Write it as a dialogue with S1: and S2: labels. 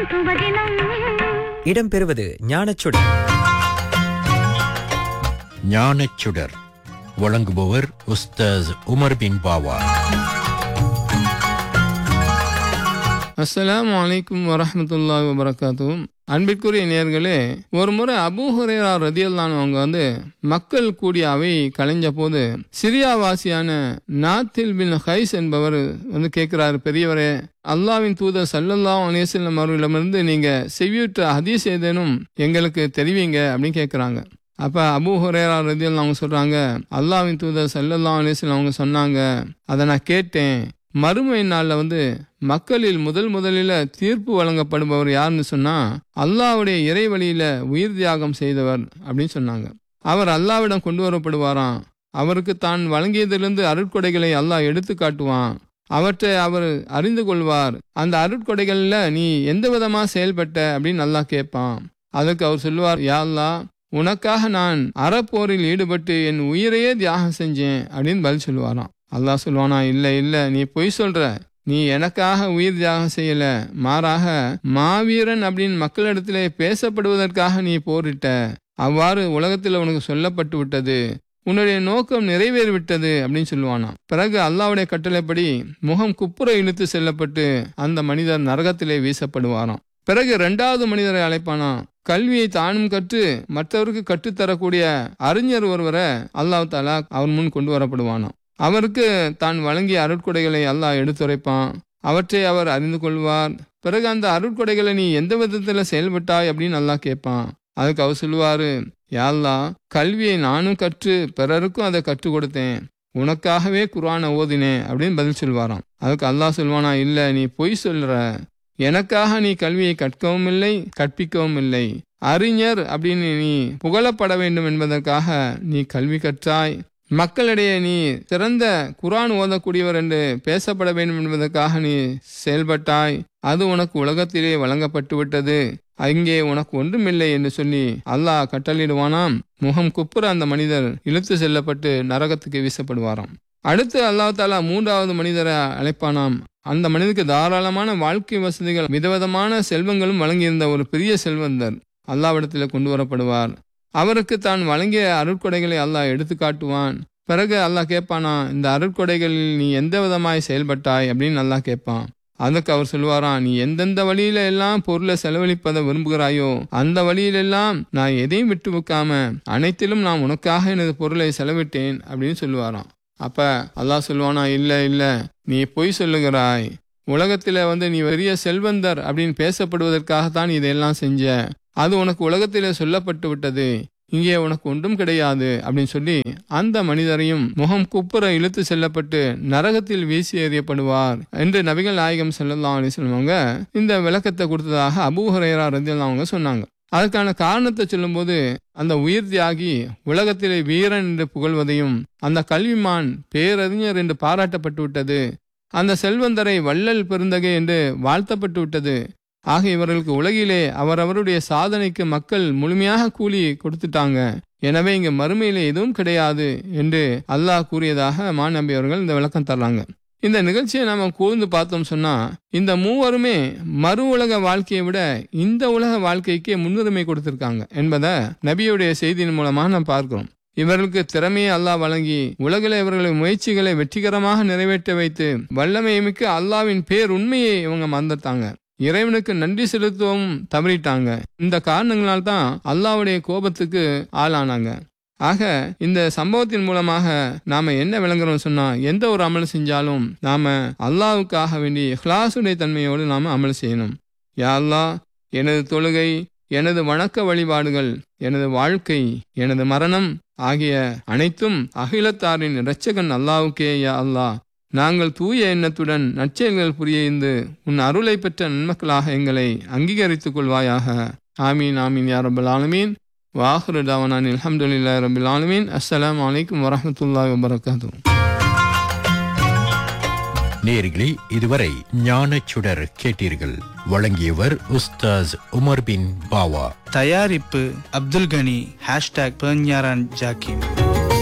S1: சுபதினம்
S2: இடம்பெறுவது ஞானச்சுடர்
S3: ஞானச்சுடர் வழங்குபவர் உஸ்தாஸ் உமர் பின் பாவா
S4: அஸ்ஸலாமு அலைக்கும் வரஹ்மத்துல்லாஹி வபரகாத்துஹு அன்பிற்குரிய நேர்களே ஒரு முறை அபூ ஹுரேரா ரதியல்லான் அவங்க வந்து மக்கள் கூடிய அவை கலைஞ்ச போது சிரியாவாசியான நாத்தில் பின் ஹைஸ் என்பவர் வந்து கேட்கிறாரு பெரியவரே அல்லாவின் தூதர் சல்லல்லாஹு அலைஹி வஸல்லம் அவர்களிடமிருந்து நீங்க செவியுற்ற ஹதீஸ் ஏதேனும் எங்களுக்கு தெரிவிங்க அப்படின்னு கேட்குறாங்க அப்ப அபூ ஹுரேரா ரதியல்லான் அவங்க சொல்றாங்க அல்லாவின் தூதர் சல்லல்லாஹு அலைஹி வஸல்லம் அவங்க சொன்னாங்க அதை நான் கேட்டேன் மறுமை நாளில் வந்து மக்களில் முதல் முதலில் தீர்ப்பு வழங்கப்படுபவர் யாருன்னு சொன்னா அல்லாவுடைய இறை வழியில உயிர் தியாகம் செய்தவர் அப்படின்னு சொன்னாங்க அவர் அல்லாவிடம் கொண்டு வரப்படுவாராம் அவருக்கு தான் வழங்கியதிலிருந்து அருட்கொடைகளை அல்லாஹ் எடுத்து காட்டுவான் அவற்றை அவர் அறிந்து கொள்வார் அந்த அருட்கொடைகள்ல நீ எந்த விதமா செயல்பட்ட அப்படின்னு அல்லாஹ் கேட்பான் அதுக்கு அவர் சொல்லுவார் யா அல்லாஹ் உனக்காக நான் அறப்போரில் ஈடுபட்டு என் உயிரையே தியாகம் செஞ்சேன் அப்படின்னு பதில் சொல்லுவாராம் அல்லாஹ் சொல்லுவானா இல்ல இல்ல நீ பொய் சொல்ற நீ எனக்காக உயிர் தியாகம் செய்யல மாறாக மாவீரன் அப்படின்னு மக்களிடத்திலே பேசப்படுவதற்காக நீ போரிட்ட அவ்வாறு உலகத்தில் உனக்கு சொல்லப்பட்டு விட்டது உன்னுடைய நோக்கம் நிறைவேறி விட்டது அப்படின்னு சொல்லுவானா பிறகு அல்லாவுடைய கட்டளைப்படி முகம் குப்புற இழுத்து செல்லப்பட்டு அந்த மனிதர் நரகத்திலே வீசப்படுவாராம் பிறகு இரண்டாவது மனிதரை அழைப்பானா கல்வியை தானும் கற்று மற்றவருக்கு கற்றுத்தரக்கூடிய அறிஞர் ஒருவரை அல்லாஹ் தாலா அவர் முன் கொண்டு வரப்படுவானாம் அவருக்கு தான் வழங்கிய அருட்கொடைகளை அல்லாஹ் எடுத்துரைப்பான் அவற்றை அவர் அறிந்து கொள்வார் பிறகு அந்த அருட்கொடைகளை நீ எந்த விதத்துல செயல்பட்டாய் அப்படின்னு அல்லாஹ் கேட்பான் அதுக்கு அவர் சொல்லுவாரு யாழ்லா கல்வியை நானும் கற்று பிறருக்கும் அதை கற்றுக் கொடுத்தேன் உனக்காகவே குரானை ஓதினேன் அப்படின்னு பதில் சொல்வாராம் அதுக்கு அல்லாஹ் சொல்வானா இல்ல நீ பொய் சொல்ற எனக்காக நீ கல்வியை கற்கவும் இல்லை கற்பிக்கவும் இல்லை அறிஞர் அப்படின்னு நீ புகழப்பட வேண்டும் என்பதற்காக நீ கல்வி கற்றாய் மக்களிடையே நீ சிறந்த குரான் ஓதக்கூடியவர் என்று பேசப்பட வேண்டும் என்பதற்காக நீ செயல்பட்டாய் அது உனக்கு உலகத்திலே வழங்கப்பட்டு விட்டது அங்கே உனக்கு ஒன்றுமில்லை என்று சொல்லி அல்லாஹ் கட்டளையிடுவானாம் முகம் குப்புற அந்த மனிதர் இழுத்து செல்லப்பட்டு நரகத்துக்கு வீசப்படுவாராம் அடுத்து அல்லாஹ் தாலா மூன்றாவது மனிதரை அழைப்பானாம் அந்த மனிதனுக்கு தாராளமான வாழ்க்கை வசதிகள் விதவிதமான செல்வங்களும் வழங்கியிருந்த ஒரு பெரிய செல்வந்தர் அல்லாவிடத்தில் கொண்டு வரப்படுவார் அவருக்கு தான் வழங்கிய அருட்கொடைகளை அல்லாஹ் எடுத்து காட்டுவான் பிறகு அல்லாஹ் கேட்பானா இந்த அருட்கொடைகளில் நீ எந்த விதமாய் செயல்பட்டாய் அப்படின்னு அல்லாஹ் கேட்பான் அதுக்கு அவர் சொல்லுவாராம் நீ எந்தெந்த வழியில எல்லாம் பொருளை செலவழிப்பதை விரும்புகிறாயோ அந்த வழியிலெல்லாம் நான் எதையும் விட்டு வைக்காம அனைத்திலும் நான் உனக்காக எனது பொருளை செலவிட்டேன் அப்படின்னு சொல்லுவாராம் அப்ப அல்லாஹ் சொல்லுவானா இல்ல இல்ல நீ பொய் சொல்லுகிறாய் உலகத்துல வந்து நீ பெரிய செல்வந்தர் அப்படின்னு பேசப்படுவதற்காகத்தான் இதையெல்லாம் செஞ்ச அது உனக்கு உலகத்திலே சொல்லப்பட்டு விட்டது இங்கே உனக்கு ஒன்றும் கிடையாது அப்படின்னு சொல்லி அந்த மனிதரையும் முகம் குப்புற இழுத்து செல்லப்பட்டு நரகத்தில் வீசி எறியப்படுவார் என்று நபிகள் நாயகம் செல்லலாம் அப்படின்னு சொல்லுவாங்க இந்த விளக்கத்தை கொடுத்ததாக அபூஹரேரா ரந்தியல் அவங்க சொன்னாங்க அதற்கான காரணத்தை சொல்லும்போது அந்த உயிர் தியாகி உலகத்திலே வீரன் என்று புகழ்வதையும் அந்த கல்விமான் பேரறிஞர் என்று பாராட்டப்பட்டு விட்டது அந்த செல்வந்தரை வள்ளல் பெருந்தகை என்று வாழ்த்தப்பட்டு விட்டது ஆக இவர்களுக்கு உலகிலே அவரவருடைய சாதனைக்கு மக்கள் முழுமையாக கூலி கொடுத்துட்டாங்க எனவே இங்க மறுமையிலே எதுவும் கிடையாது என்று அல்லாஹ் கூறியதாக மாநம்பி அவர்கள் இந்த விளக்கம் தர்றாங்க இந்த நிகழ்ச்சியை நாம கூர்ந்து பார்த்தோம் சொன்னா இந்த மூவருமே மறு உலக வாழ்க்கையை விட இந்த உலக வாழ்க்கைக்கே முன்னுரிமை கொடுத்திருக்காங்க என்பதை நபியுடைய செய்தியின் மூலமா நாம் பார்க்கிறோம் இவர்களுக்கு திறமையை அல்லாஹ் வழங்கி உலகில் இவர்களின் முயற்சிகளை வெற்றிகரமாக நிறைவேற்ற வைத்து வல்லமையை மிக்க அல்லாவின் பேர் உண்மையை இவங்க மறந்துட்டாங்க இறைவனுக்கு நன்றி செலுத்தவும் தவறிட்டாங்க இந்த காரணங்களால் தான் அல்லாவுடைய கோபத்துக்கு ஆளானாங்க ஆக இந்த சம்பவத்தின் மூலமாக நாம என்ன விளங்குறோம் சொன்னா எந்த ஒரு அமல் செஞ்சாலும் நாம அல்லாவுக்காக வேண்டி இஹ்லாசுடைய தன்மையோடு நாம அமல் செய்யணும் யா அல்லாஹ் எனது தொழுகை எனது வணக்க வழிபாடுகள் எனது வாழ்க்கை எனது மரணம் ஆகிய அனைத்தும் அகிலத்தாரின் இரட்சகன் அல்லாவுக்கே யா அல்லாஹ் நாங்கள் தூய எண்ணத்துடன் நற்செயல்கள் புரிந்து உன் அருளை பெற்ற நன்மக்களாக எங்களை அங்கீகரித்துக் கொள்வாயாக ஆமீன் ஆமீன் யா ரபுல் ஆலமீன் வாஹுரு தாவனான் அலமதுல்லா ரபுல் ஆலமீன் அஸ்ஸலாம் வலைக்கம் வரமத்துல்லாஹி வபரகாத்து
S3: நேர்களே இதுவரை ஞானச்சுடர் கேட்டீர்கள் வழங்கியவர் உஸ்தாஸ் உமர் பின் பாவா
S5: தயாரிப்பு அப்துல் கனி ஹேஷ்டாக் பேஞ்ஞாரான் ஜாக்கிம்